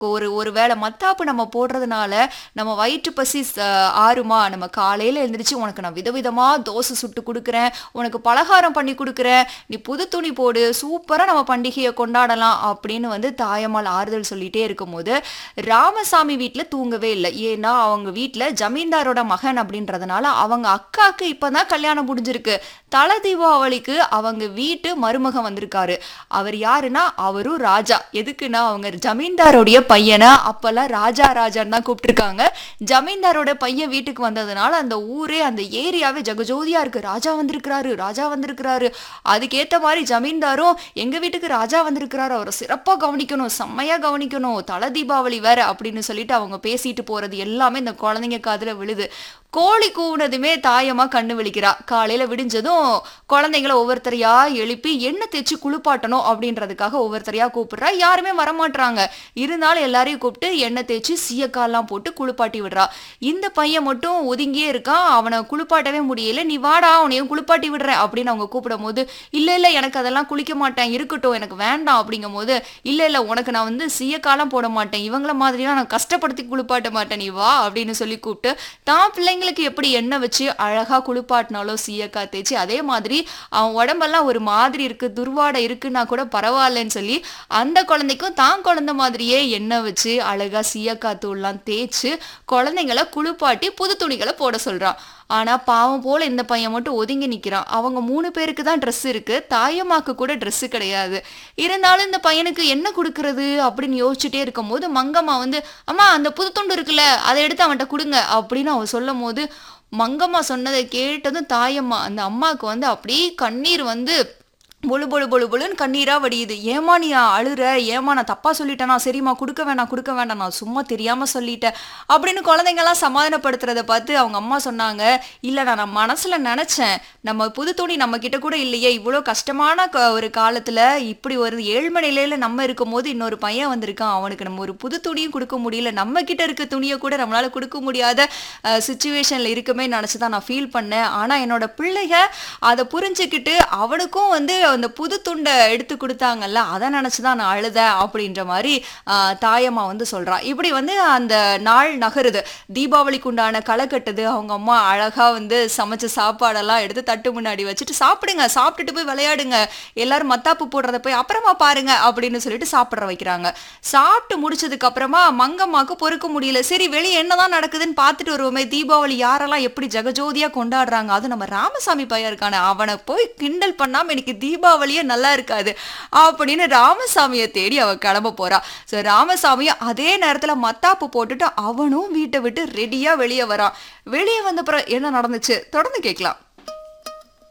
ஒரு ஒரு வேளை மத்தாப்பு நம்ம போடுறதுனால நம்ம வயிற்று பசி ச- ஆறுமா நம்ம காலையில எழுந்திரிச்சு உனக்கு நான் விதவிதமா தோசை சுட்டு கொடுக்குறேன் உனக்கு பலகாரம் பண்ணி கொடுக்குறேன் நீ புது துணி போடு சூப்பரா நம்ம பண்டிகையை கொண்டாடலாம் அப்படின்னு வந்து தாயம்மாள் ஆறுதல் சொல்லிட்டே இருக்கும்போது ராமசாமி வீட்ல தூங்கவே இல்லை ஏன்னா அவங்க வீட்ல ஜமீன்தாரோட மகன் அப்படின்றதுனால அவங்க அக்காக்கு இப்பதான் கல்யாணம் முடிஞ்சிருக்கு தல தீபாவளிக்கு அவங்க வீட்டு மருமகன் வந்திருக்காரு அவர் யாருன்னா அவரும் ராஜா எதுக்குன்னா அவங்க ஜமீன்தாரோடைய பையனை அப்பெல்லாம் ராஜா ராஜான்னு தான் கூப்பிட்டுருக்காங்க ஜமீன்தாரோட பையன் வீட்டுக்கு வந்ததுனால அந்த ஊரே அந்த ஏரியாவே ஜகஜோதியா இருக்கு ராஜா வந்திருக்கிறாரு ராஜா வந்திருக்கிறாரு அதுக்கேத்த மாதிரி ஜமீன்தாரும் எங்க வீட்டுக்கு ராஜா வந்திருக்கிறாரு அவரை சிறப்பா கவனிக்கணும் செம்மையா கவனிக்கணும் தல தீபாவளி வேற அப்படின்னு சொல்லிட்டு அவங்க பேசிட்டு போறது எல்லாமே இந்த குழந்தைங்க காதுல விழுது கோழி கூவுனதுமே தாயமா கண்ணு விழிக்கிறா காலையில விடிஞ்சதும் குழந்தைங்கள ஒவ்வொருத்தரையா எழுப்பி எண்ணெய் தேய்ச்சி குளிப்பாட்டணும் அப்படின்றதுக்காக ஒவ்வொருத்தரையா கூப்பிடுறா யாருமே வரமாட்றாங்க இருந்தாலும் எல்லாரையும் கூப்பிட்டு எண்ணெய் தேய்ச்சி சீயக்கால்லாம் போட்டு குளிப்பாட்டி விடுறா இந்த பையன் மட்டும் ஒதுங்கியே இருக்கான் அவனை குளிப்பாட்டவே முடியல நீ வாடா அவனையும் குளிப்பாட்டி விடுறேன் அப்படின்னு அவங்க கூப்பிடும் போது இல்ல இல்ல எனக்கு அதெல்லாம் குளிக்க மாட்டேன் இருக்கட்டும் எனக்கு வேண்டாம் அப்படிங்கும் போது இல்ல இல்ல உனக்கு நான் வந்து சீயக்காலம் போட மாட்டேன் இவங்கள மாதிரிலாம் நான் கஷ்டப்படுத்தி குளிப்பாட்ட மாட்டேன் நீ வா அப்படின்னு சொல்லி கூப்பிட்டு தான் பிள்ளைங்களுக்கு எப்படி எண்ணெய் வச்சு அழகா குளிப்பாட்டினாலோ சீயக்கா தேய்ச்சி அதே மாதிரி அவன் உடம்பெல்லாம் ஒரு மாதிரி இருக்கு துர்வாடை இருக்குன்னா கூட பரவாயில்லன்னு சொல்லி அந்த குழந்தைக்கும் தான் குழந்தை மாதிரியே எண்ணெய் வச்சு அழகா சீயக்கா தூள்லாம் தேய்ச்சு குழந்தைங்கள குளிப்பாட்டி புது துணிகளை போட சொல்றான் ஆனா பாவம் போல இந்த பையன் மட்டும் ஒதுங்கி நிக்கிறான் அவங்க மூணு பேருக்கு தான் ட்ரெஸ் இருக்கு தாயம்மாக்கு கூட Dress கிடையாது இருந்தாலும் இந்த பையனுக்கு என்ன கொடுக்கறது அப்படின்னு யோசிச்சுட்டே இருக்கும்போது மங்கம்மா வந்து அம்மா அந்த புது துண்டு இருக்குல்ல அதை எடுத்து அவன்கிட்ட கொடுங்க அப்படின்னு அவன் சொல்லும் போது மங்கம்மா சொன்னதை கேட்டதும் தாயம்மா அந்த அம்மாவுக்கு வந்து அப்படியே கண்ணீர் வந்து பொழு பொழு பொழு பொழுன்னு கண்ணீரா வடியுது ஏமா நீ அழுற ஏமா நான் தப்பா சொல்லிட்டேனா சரிம்மா கொடுக்க வேண்டாம் கொடுக்க வேண்டாம் நான் சும்மா தெரியாம சொல்லிட்டேன் அப்படின்னு குழந்தைங்கலாம் சமாதானப்படுத்துறத பார்த்து அவங்க அம்மா சொன்னாங்க இல்ல நான் நான் மனசுல நினைச்சேன் நம்ம புது துணி நம்ம கிட்ட கூட இல்லையே இவ்வளோ கஷ்டமான க- ஒரு காலத்துல இப்படி ஒரு ஏழ்மை நிலையில நம்ம இருக்கும்போது இன்னொரு பையன் வந்திருக்கான் அவனுக்கு நம்ம ஒரு புது துணியும் கொடுக்க முடியல நம்ம கிட்ட இருக்க துணியை கூட நம்மளால கொடுக்க முடியாத சுச்சுவேஷன்ல இருக்குமே நினைச்சு தான் நான் ஃபீல் பண்ணேன் ஆனா என்னோட பிள்ளைக அதை புரிஞ்சுக்கிட்டு அவனுக்கும் வந்து அந்த புது துண்டை எடுத்து கொடுத்தாங்கல்ல அதை நினைச்சு தான் நான் அழுதேன் அப்படின்ற மாதிரி ஆஹ், தாயம்மா வந்து சொல்றா இப்படி வந்து அந்த நாள் நகருது தீபாவளிக்கு உண்டான களை கட்டுது அவங்க அம்மா அழகா வந்து சமைச்ச சாப்பாடெல்லாம் எடுத்து தட்டு முன்னாடி வச்சுட்டு சாப்பிடுங்க சாப்பிட்டுட்டு போய் விளையாடுங்க எல்லாரும் மத்தாப்பு போடுறத போய் அப்புறமா பாருங்க அப்படின்னு சொல்லிட்டு சாப்பிட வைக்கிறாங்க சாப்பிட்டு முடிச்சதுக்கு அப்புறமா மங்கம்மாக்கு பொறுக்க முடியல சரி வெளியே என்னதான் நடக்குதுன்னு பார்த்துட்டு வருவோமே தீபாவளி யாரெல்லாம் எப்படி ஜெகஜோதியா கொண்டாடுறாங்க அது நம்ம ராமசாமி பையன் இருக்கானே அவனை போய் கிண்டல் பண்ணாம எனக்கு தீபாவளியே நல்லா இருக்காது அப்படின்னு ராமசாமியை தேடி அவ கிளம்ப போறா ஸோ ராமசாமியும் அதே நேரத்துல மத்தாப்பு போட்டுட்டு அவனும் வீட்டை விட்டு ரெடியா வெளியே வரான் வெளியே வந்த அப்புறம் என்ன நடந்துச்சு தொடர்ந்து கேட்கலாம்